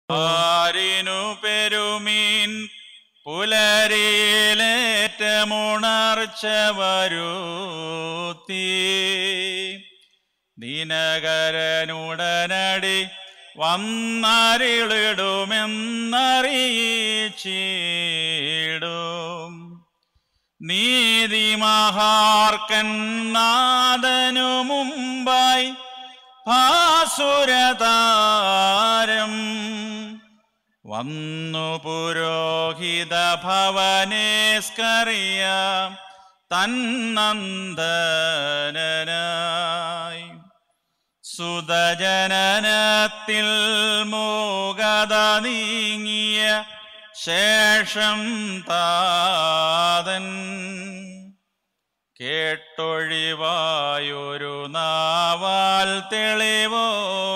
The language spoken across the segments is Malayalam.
ആരിനു പെരുമീൻ പുലരിയിലേറ്റമുണർച്ച വരുത്തി ദിനകരനുടനടി വന്നറിളിടുമെന്നറിയിച്ചിടും നീതിമഹാർക്കൻ നാദനു മുമ്പായി ഭാസുരതാരം വന്നു പുരോഹിത ഭവനേസ്കറിയ തന്നന്ദനായി സുതജനനത്തിൽ മൂകത നീങ്ങിയ ശേഷം താതൻ കേട്ടൊഴിവായൊരു നാവാൽ തെളിവോ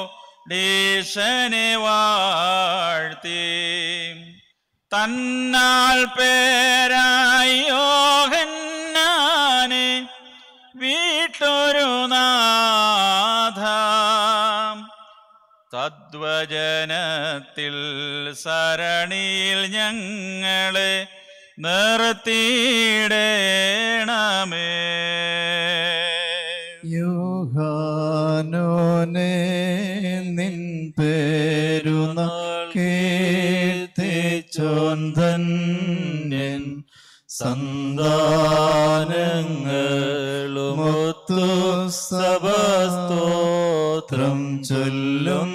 ഡീശനെ വാഴ്ത്തി തന്നാൽ പേരായി യോഹന്നാനെ വീട്ടൊരു നാഥ തദ്വചനത്തിൽ സരണിയിൽ ഞങ്ങളെ നിർത്തിയിടേണമേ യോഹാനോനെ നിൻ പേരുനാൾ കേൾത്തിച്ചോന്തൻ സന്താനങ്ങളുമൊത്തു സഭസ്തോത്രം ചൊല്ലും